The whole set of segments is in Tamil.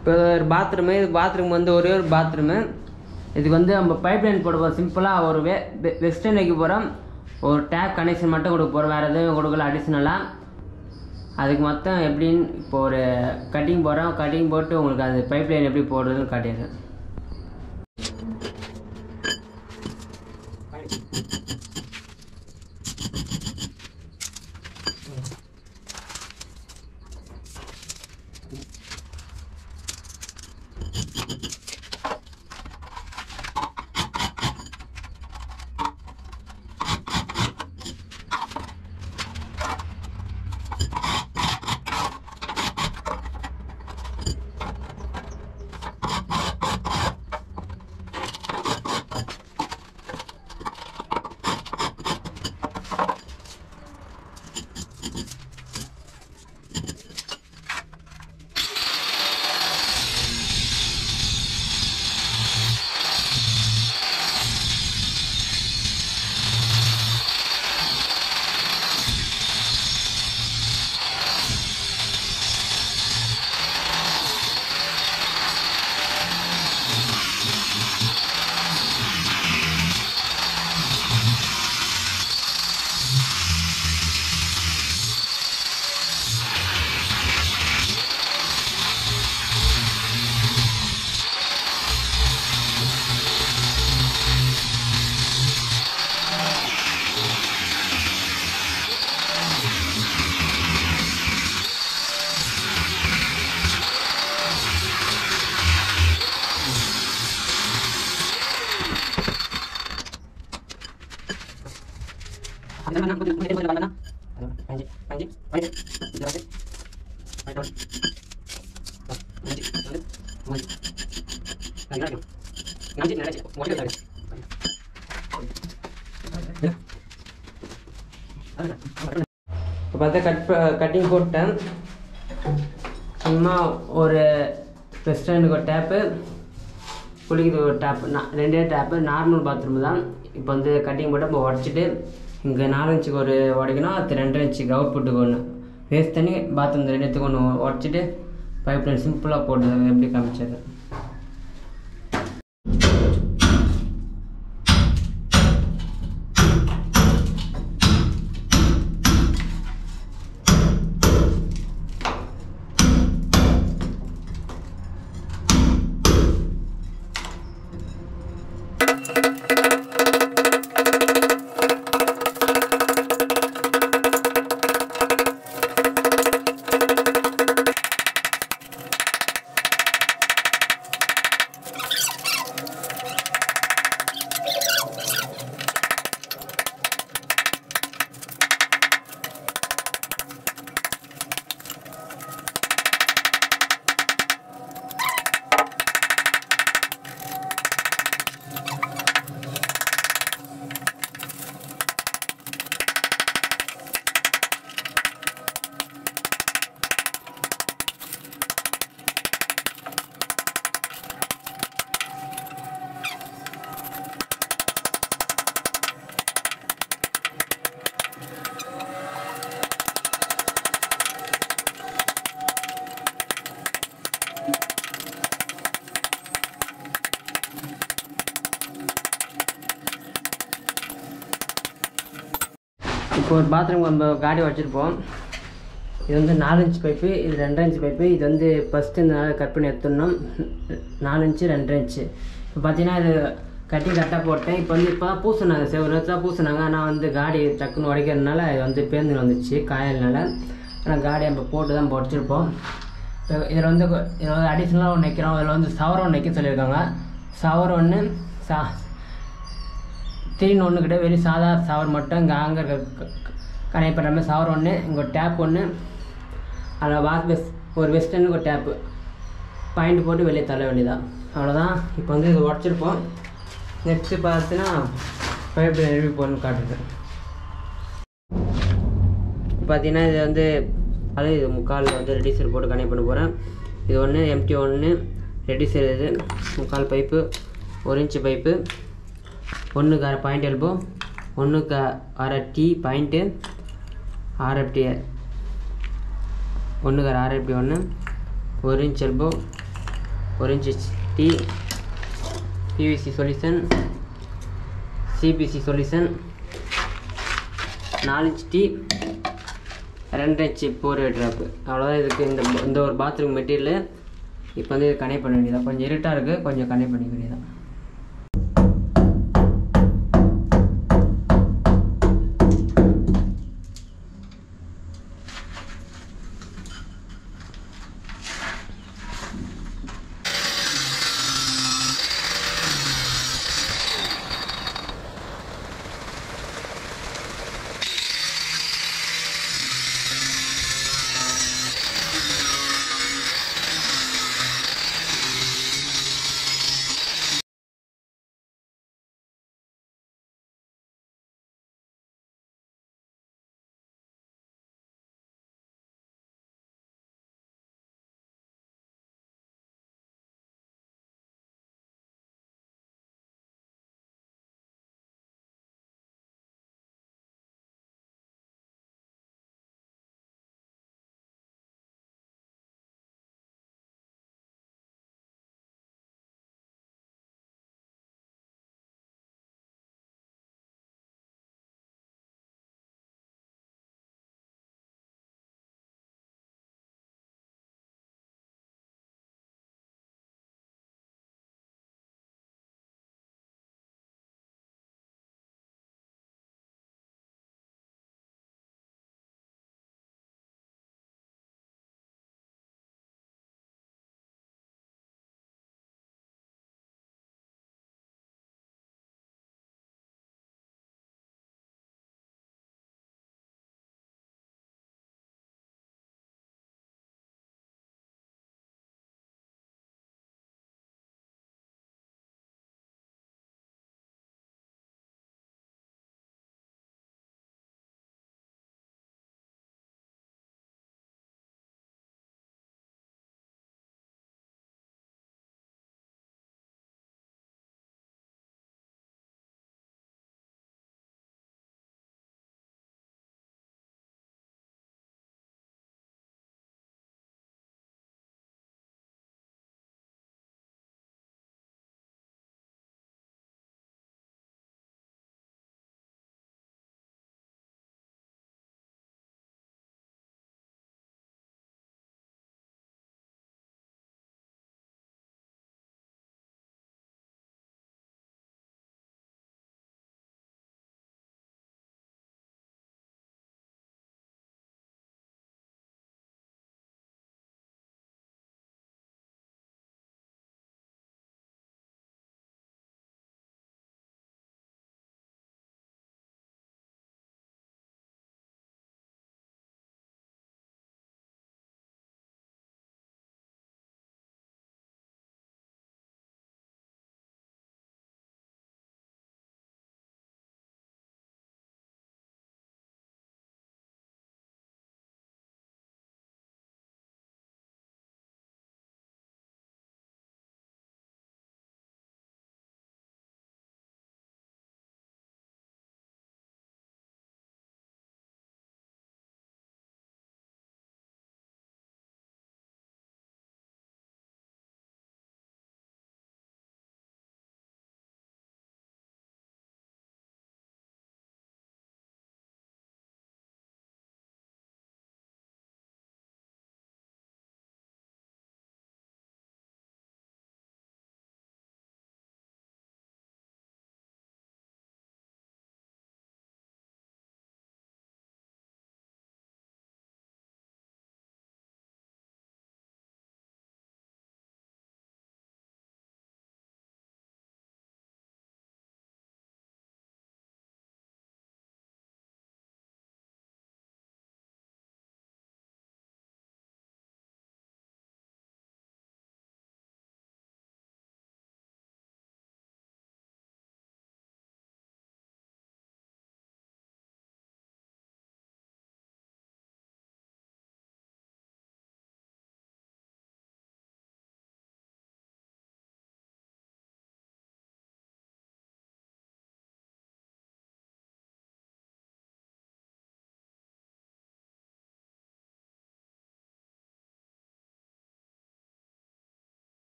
இப்போ ஒரு பாத்ரூமு இது பாத்ரூம் வந்து ஒரே ஒரு பாத்ரூமு இதுக்கு வந்து நம்ம பைப் லைன் போட போகிறோம் சிம்பிளாக ஒரு வே வெஸ்டர்ன் வைக்க போகிறோம் ஒரு டேப் கனெக்ஷன் மட்டும் கொடுக்க போகிறோம் வேறு எதுவும் கொடுக்கல அடிஷ்னலாக அதுக்கு மொத்தம் எப்படின்னு இப்போ ஒரு கட்டிங் போடுறோம் கட்டிங் போட்டு உங்களுக்கு அது பைப் லைன் எப்படி போடுறதுன்னு காட்டிடுறேன் இப்போ பார்த்தா கட் கட்டிங் போட்டேன் சும்மா ஒரு வெஸ்டர்னுக்கு ஒரு டேப்பு குளிக்கிறது ஒரு டேப்பு நான் ரெண்டே டேப்பு நார்மல் பாத்ரூம் தான் இப்போ வந்து கட்டிங் போட்டு இப்போ உடச்சிட்டு இங்கே நாலு இன்ச்சுக்கு ஒரு உடைக்கணும் அது ரெண்டரை இன்ச்சுக்கு அவுட் புட்டுக்கு ஒன்று வேஸ்ட் தண்ணி பாத்ரூம் ரெண்டுத்துக்கு ஒன்று உடச்சிட்டு பைப் லைன் சிம்பிளாக போட்டு எப்படி காமிச்சது இப்போ ஒரு பாத்ரூம் நம்ம காடி வச்சுருப்போம் இது வந்து நாலு இன்ச் பைப்பு இது ரெண்டரை இன்ச் பைப்பு இது வந்து ஃபஸ்ட்டு இந்த நாள் கட் பண்ணி எடுத்துடணும் நாலு இன்ச்சு ரெண்டரை இன்ச்சு இப்போ பார்த்தீங்கன்னா இது கட்டி கரெக்டாக போட்டேன் இப்போ வந்து இப்போ தான் பூசினாங்க செவரு தான் பூசினாங்க ஆனால் வந்து காடி டக்குன்னு உடைக்கிறதுனால இது வந்து பேருந்து வந்துச்சு காயல்னால ஆனால் காடி நம்ம போட்டு தான் உடச்சிருப்போம் இப்போ இதில் வந்து கொ- இதில் வந்து அடிஷ்னலாக ஒன்று வைக்கிறோம் இதில் வந்து சவரம் ஒன்று வைக்க சொல்லியிருக்காங்க சவரம் ஒன்று சா திடீர்னு ஒன்று கிட்ட வெறும் சாதா சவர் மட்டும் இங்கே அங்கே கனெக்ட் பண்ணுற மாதிரி சவர் ஒன்று இங்கே ஒரு டேப் ஒன்று அதில் வாஷ் பெஸ் ஒரு வெஸ்டர்னுக்கு ஒரு டேப்பு பாயிண்ட் போட்டு வெளியே தள்ள வேண்டியதான் அவ்வளோதான் இப்போ வந்து இது உடச்சிருப்போம் நெக்ஸ்ட்டு பார்த்தீங்கன்னா பைப் ரிவ்யூ போடணும்னு காட்டுது பார்த்தீங்கன்னா இது வந்து அது இது முக்கால் வந்து ரெடிசர் போட்டு கனெக்ட் பண்ண போகிறேன் இது ஒன்று எம்டி ஒன்று ரெடிசர் இது முக்கால் பைப்பு ஒரு இன்ச்சு பைப்பு ஒன்றுக்கு அரை பாயிண்ட் எல்போ ஒன்றுக்கு அரை டீ பாயிண்ட்டு ஆர்எஃப்டி ஒன்றுக்கு அரை ஆர்எஃப்டி ஒன்று ஒரு இன்ச் எல்போ ஒரு inch T PVC solution CPC solution நாலு இன்ச் டி ரெண்டு இன்ச்சு போர் ட்ராப்பு அவ்வளோதான் இதுக்கு இந்த இந்த ஒரு பாத்ரூம் மெட்டீரியலு இப்போ வந்து இது கனெக்ட் பண்ண வேண்டியதான் கொஞ்சம் இருட்டாக இருக்குது கொஞ்சம் கனெக்ட் பண்ணிக்க வேண்டியதான்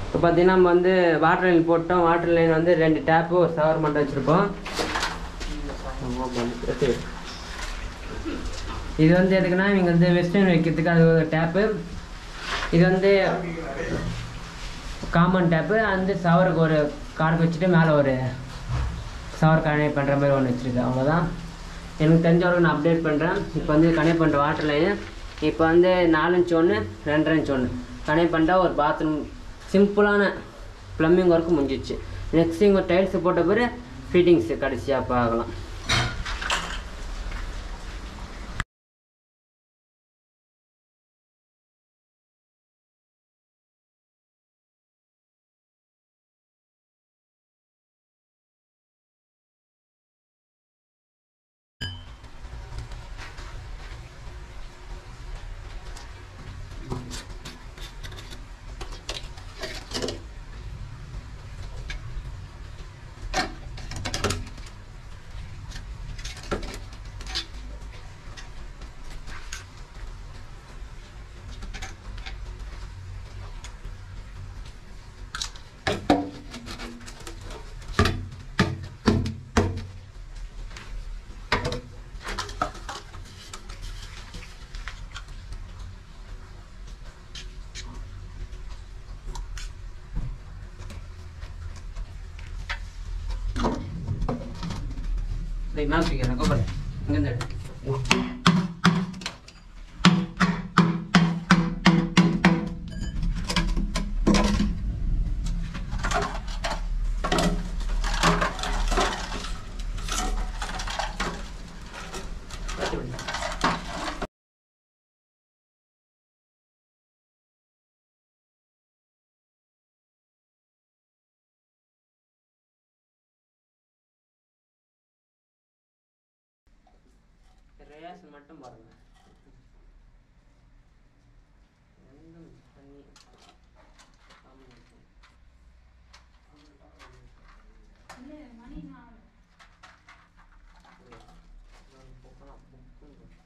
இப்போ பார்த்தீங்கன்னா நம்ம வந்து வாட்டர் லைன் போட்டோம் வாட்டர் லைன் வந்து ரெண்டு டேப்பு ஒரு சவர் மட்டும் வச்சுருப்போம் இது வந்து எதுக்குன்னா இவங்க வந்து வெஸ்டர்ன் வைக்கிறதுக்கு அது ஒரு டேப்பு இது வந்து காமன் டேப்பு அந்த சவருக்கு ஒரு கார்க்கு வச்சுட்டு மேலே ஒரு சவர் கனெக்ட் பண்ணுற மாதிரி ஒன்று வச்சுருக்கு அவ்வளோதான் எனக்கு தெரிஞ்ச வரைக்கும் நான் அப்டேட் பண்ணுறேன் இப்போ வந்து கனெக்ட் பண்ணுற வாட்டர் லைன் இப்போ வந்து நாலு இன்ச் ஒன்று ரெண்டரை இன்ச் ஒன்று கனெக்ட் பண்ணிட்டா ஒரு பாத்ரூம் சிம்பிளான ப்ளம்பிங் ஒர்க்கு முடிஞ்சிச்சு நெக்ஸ்ட் இங்கே டைல்ஸ் போட்ட பிறகு ஃபிட்டிங்ஸ் கடைசியாக பார்க்கலாம் மேலே தூக்கிறேன் கோபுரம் இங்கேருந்து எடு ரேஸ் மட்டும் பாருங்க ரெண்டும் தண்ணி combination. நான் போக்கலாம், புக்குன்னு போட்டு.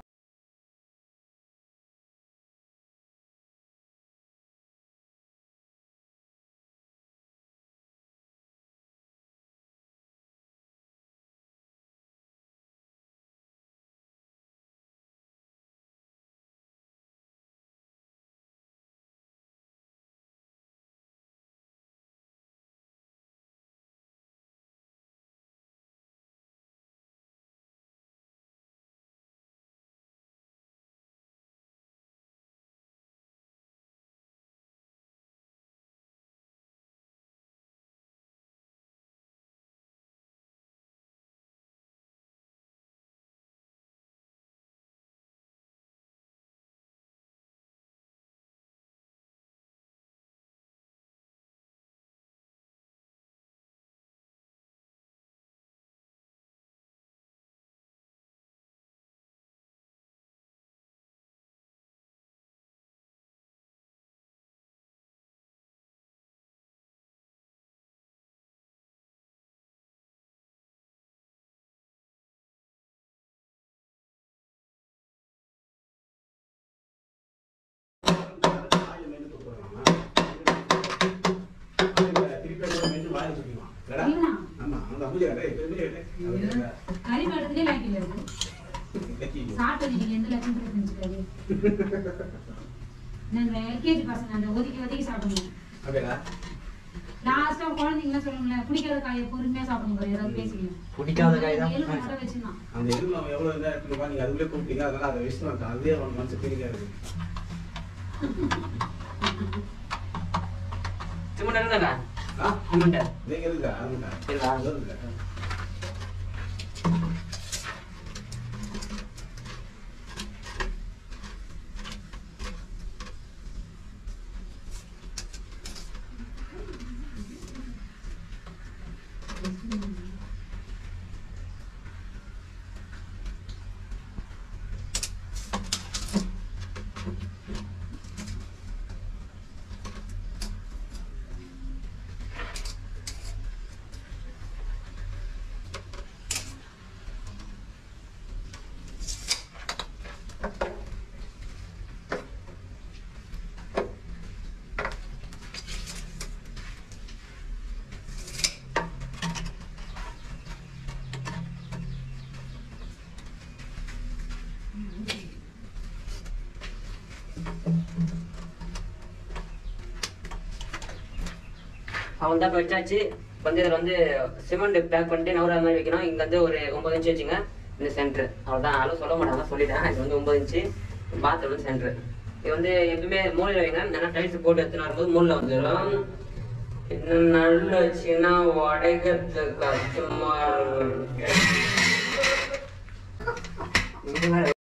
கறி படத்துலயே லாக்கில இருக்கு சாப்பிட்டது நீங்க எந்த லட்சம் கூட செஞ்சுக்காது நாங்க எல்கேஜி பசங்க அந்த ஒதுக்கி ஒதுக்கி சாப்பிடணும் லாஸ்டா குழந்தைங்களாம் சொல்லுங்களேன் பிடிக்காத காயை பொறுமையா சாப்பிடுங்க ஏதாவது பேசிக்கணும் பிடிக்காத காய் தான் எலும்பு மட்டும் வச்சுருந்தான் அந்த எலும்பு அவன் எவ்வளவு இதா இருக்குன்னு நீங்க அதுக்குள்ளே கூப்பிட்டீங்க அதனால அதை வச்சு நான் அதுவே அவன் மனசு பிரிக்காது சிமெண்ட் இருந்தாங்க ஆ சிமெண்ட் நீங்க இருக்கா அதுக்கா இருக்கா? அது இருக்கா அவன் தான் வச்சாச்சு வந்து இதில் வந்து சிமெண்ட் பேக் பண்ணிட்டு நவரா மாதிரி வைக்கணும் இங்கே வந்து ஒரு ஒன்பது இன்ச்சு வச்சுங்க இந்த சென்டர் அவ்வளோதான் அளவு சொல்ல மாட்டாங்க சொல்லிட்டேன் இது வந்து ஒன்பது இன்ச்சு பாத்ரூம் வந்து சென்டர் இது வந்து எப்பவுமே மூலையில் வைங்க நல்லா டைல்ஸ் போட்டு எடுத்துன்னு வரும்போது மூலையில் வந்துடும் இன்னும் நல்ல வச்சுன்னா உடைக்கிறது கஷ்டமா இருக்கு